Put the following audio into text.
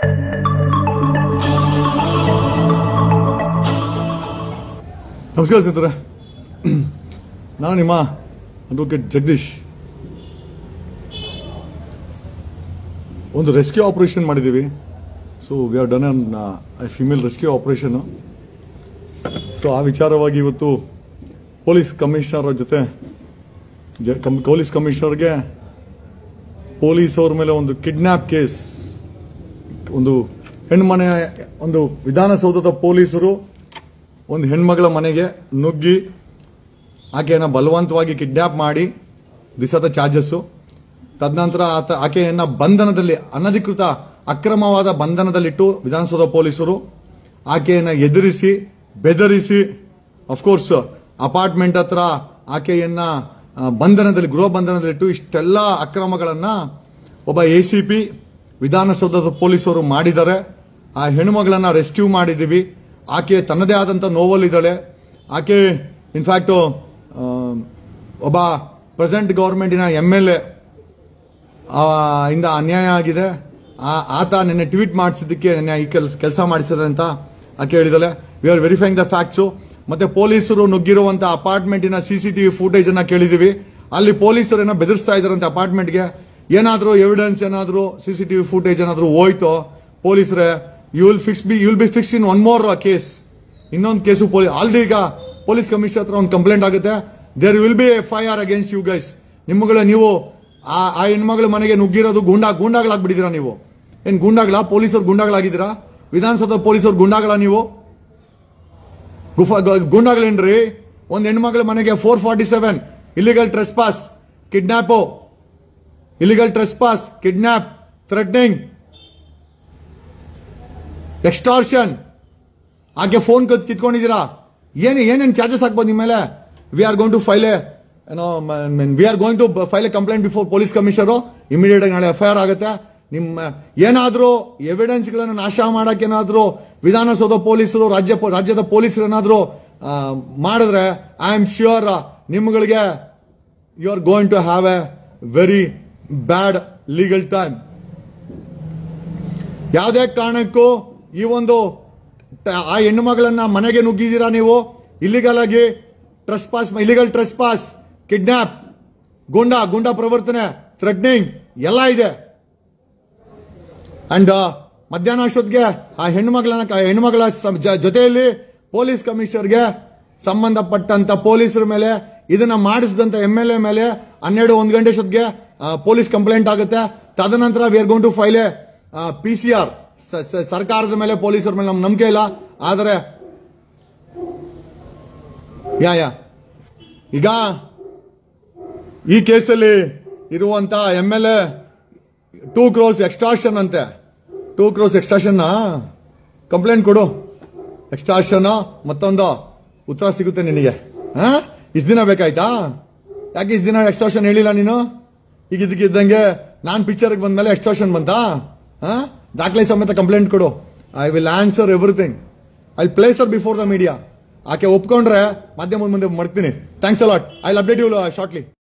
ನಮಸ್ಕಾರ ಸ್ನೇಹಿತರೆ ನಾನು ನಿಮ್ಮ ಅಡ್ವೊಕೇಟ್ ಜಗದೀಶ್ ಒಂದು ರೆಸ್ಕ್ಯೂ ಆಪರೇಷನ್ ಮಾಡಿದ್ದೀವಿ so we are done an female rescue operation so ಆ ವಿಚಾರವಾಗಿ ಇವತ್ತು ಪೊಲೀಸ್ ಕಮಿಷನರ್ ಅವ್ರ ಜೊತೆ ಜ ಕಮ್- ಪೊಲೀಸ್ ಕಮಿಷನರ್ಗೆ ಪೊಲೀಸ್ ಅವ್ರ ಮೇಲೆ ಒಂದು ಕಿಡ್ನ್ಯಾಪ್ ಕೇಸ್ ಒಂದು ಹೆಣ್ಮನೆ ಒಂದು ವಿಧಾನಸೌಧದ ಪೊಲೀಸರು ಒಂದು ಹೆಣ್ಮಗಳ ಮನೆಗೆ ನುಗ್ಗಿ ಆಕೆಯನ್ನು ಬಲವಂತವಾಗಿ ಕಿಡ್ನ್ಯಾಪ್ ಮಾಡಿ ದಿಸದ ಚಾರ್ಜಸ್ಸು ತದನಂತರ ಆತ ಆಕೆಯನ್ನ ಬಂಧನದಲ್ಲಿ ಅನಧಿಕೃತ ಅಕ್ರಮವಾದ ಬಂಧನದಲ್ಲಿಟ್ಟು ವಿಧಾನಸೌಧ ಪೊಲೀಸರು ಆಕೆಯನ್ನು ಎದುರಿಸಿ ಬೆದರಿಸಿ ಅಫ್ಕೋರ್ಸ್ ಅಪಾರ್ಟ್ಮೆಂಟ್ ಹತ್ರ ಆಕೆಯನ್ನ ಆ, ಬಂಧನದಲ್ಲಿ ಗೃಹ ಬಂಧನದಲ್ಲಿಟ್ಟು ಇಷ್ಟೆಲ್ಲ ಅಕ್ರಮಗಳನ್ನ ಒಬ್ಬ ಎ ಸಿ ಪಿ ವಿಧಾನಸೌಧದ ಪೊಲೀಸರು ಮಾಡಿದ್ದಾರೆ ಆ ಹೆಣ್ಣುಮಗಳನ್ನ ರೆಸ್ಕ್ಯೂ ಮಾಡಿದ್ದೀವಿ ಆಕೆ ತನ್ನದೇ ಆದಂಥ ನೋವಲ್ಲಿದ್ದಾಳೆ ಆಕೆ ಇನ್ಫ್ಯಾಕ್ಟು ಒಬ್ಬ ಪ್ರೆಸೆಂಟ್ ಗೌರ್ಮೆಂಟಿನ ಎಮ್ ಎಲ್ ಎ ಇಂದ ಅನ್ಯಾಯ ಆಗಿದೆ ಆ- ಆತ ನಿನ್ನೆ ಟ್ವೀಟ್ ಮಾಡಿಸಿದ್ದಕ್ಕೆ ನಿನ್ನೆ ಈ ಕೆಲಸ ಕೆಲಸ ಮಾಡಿಸಿದ್ರೆ ಅಂತ ಆಕೆ ಹೇಳಿದಾಳೆ we are verifying the facts ಮತ್ತೆ ಪೊಲೀಸರು ನುಗ್ಗಿರುವಂತ ಅಪಾರ್ಟ್ಮೆಂಟಿನ ಸಿ ಸಿ ಟಿವಿ ಫುಟೇಜ್ ಅನ್ನ ಕೇಳಿದೀವಿ ಅಲ್ಲಿ ಪೊಲೀಸರು ಏನೋ ಬೆದರಿಸ್ತಾ ಇದಾರಂತೆ ಅಪಾರ್ಟ್ಮೆಂಟ್ಗೆ ಏನಾದರೂ ಎವಿಡೆನ್ಸ್ ಏನಾದರೂ ಸಿ ಸಿ ಟಿವಿ ಫುಟೇಜ್ ಏನಾದರೂ ಹೋಯ್ತೋ ಪೊಲೀಸರೇ you will fix be you will be fix in one more case ಇನ್ನೊಂದು ಕೇಸು ಪೊಲೀಸ್ ಆಲ್ರೆಡಿ ಈಗ ಪೊಲೀಸ್ ಕಮಿಷನರ್ ಹತ್ರ ಒಂದು ಕಂಪ್ಲೇಂಟ್ ಆಗುತ್ತೆ there will be F I R against you guys ನಿಮ್ಮಗಳ ನೀವು ಆ ಆ ಹೆಣ್ಮಗಳ ಮನೆಗೆ ನುಗ್ಗಿರೋದು ಗೂಂಡಾ ಗೂಂಡಾಗಳಾಗ್ಬಿಟ್ಟಿದ್ದೀರಾ ನೀವು ಏನ್ ಗೂಂಡಾಗಳ ಪೊಲೀಸರು ಗೂಂಡಾಗಳಾಗಿದ್ದೀರಾ ವಿಧಾನಸೌಧ ಪೊಲೀಸರು ಗೂಂಡಾಗಳ ನೀವು ಗುಫಾ ಗ- ಗೂಂಡಾಗಳೇನ್ರಿ ಒಂದ್ ಹೆಣ್ಮಗಳ ಮನೆಗೆ four forty seven illegal trespass kidnap illegal trespass kidnap threatening extortion ಆಕೆ ಫೋನ್ ಕತ್ ಕಿತ್ಕೊಂಡಿದ್ದೀರಾ ಏನು ಏನೇನು ಚಾರ್ಜಸ್ ಹಾಕ್ಬೋದು ನಿಮ್ಮ ಮೇಲೆ we are going to file a ಏನೋ we are going to file a complaint before police commissioner immediate ಆಗಿ ನಾಳೆ ಎಫ್ ಐ ಆರ್ ಆಗುತ್ತೆ ನಿಮ್ಮ ಏನಾದರೂ ಎವಿಡೆನ್ಸ್ಗಳನ್ನು ನಾಶ ಮಾಡೋಕ್ಕೇನಾದರೂ ವಿಧಾನಸೌಧ ಪೊಲೀಸರು ರಾಜ್ಯ ಪೊ- ರಾಜ್ಯದ ಪೊಲೀಸರು ಏನಾದರೂ ಮಾಡಿದ್ರೆ ಐ ಆಮ್ ಶ್ಯೂರ್ ನಿಮ್ಗಳಿಗೆ you are going to have a very bad legal time ಯಾವುದೇ ಕಾರಣಕ್ಕೂ ಈ ಒಂದು ಟ- ಆ ಹೆಣ್ಣು ಮಗಳನ್ನ ಮನೆಗೆ ನುಗ್ಗಿದ್ದೀರಾ ನೀವು ಇಲ್ಲಿಗಲ್ ಆಗಿ trespass illegal trespass kidnap ಗುಂಡಾ ಗುಂಡಾ ಪ್ರವರ್ತನೆ ಥ್ರೆಟ್ನಿಂಗ್ ಎಲ್ಲ ಇದೆ ಅಂಡ್ ಮಧ್ಯಾಹ್ನ ಅಷ್ಟೊತ್ತಿಗೆ ಆ ಹೆಣ್ಣುಮಗಳನ್ನ ಆ ಹೆಣ್ಣುಮಗಳ ಸಂ- ಜ- ಜೊತೆಯಲ್ಲಿ ಪೊಲೀಸ್ ಕಮಿಷನರ್ಗೆ ಸಂಬಂಧಪಟ್ಟಂತ ಪೊಲೀಸರ ಮೇಲೆ ಇದನ್ನ ಮಾಡಿಸಿದಂತ ಎಂ ಎಲ್ ಎ ಮೇಲೆ ಹನ್ನೆರಡು ಒಂದು ಗಂಟೆ ಅಷ್ಟೊತ್ತಿಗೆ ಪೊಲೀಸ್ ಕಂಪ್ಲೇಂಟ್ ಆಗುತ್ತೆ ತದನಂತರ we are gone to file a P C R ಸರ್ಕಾರದ ಮೇಲೆ ಪೊಲೀಸರ ಮೇಲೆ ನಮ್ಗೆ ನಂಬಿಕೆ ಇಲ್ಲ ಆದರೆ ಯಾ ಯಾ ಈಗ ಈ ಕೇಸಲ್ಲಿ ಇರುವಂತ M L A two cross extortion ಅಂತೆ ಟೂ ಕ್ರೋಸ್ ಎಕ್ಸ್ಟಾರ್ಷನ್ ಕಂಪ್ಲೇಂಟ್ ಕೊಡು ಎಕ್ಸ್ಟಾರ್ಷನ್ ಮತ್ತೊಂದು ಉತ್ತರ ಸಿಗುತ್ತೆ ನಿನಗೆ ಹಾ ಇಷ್ಟು ದಿನ ಬೇಕಾಯ್ತಾ ಯಾಕೆ ಇಷ್ಟು ದಿನ ಎಕ್ಸ್ಟಾರ್ಷನ್ ಹೇಳಿಲ್ಲ ನೀನು ಈಗ ಇದಕ್ಕಿದ್ದಂಗೆ ನಾನು ಪಿಕ್ಚರ್ಗೆ ಬಂದ್ಮೇಲೆ ಎಕ್ಸ್ಟಾರ್ಷನ್ ಬಂತಾ ಹಾ ದಾಖಲೆ ಸಮೇತ ಕಂಪ್ಲೇಂಟ್ ಕೊಡು I will answer everything I place uh before the media ಆಕೆ ಒಪ್ಕೊಂಡ್ರೆ ಮಾಧ್ಯಮದ ಮುಂದೆ ಮಾಡ್ತೀನಿ thanks a lot I update you shortly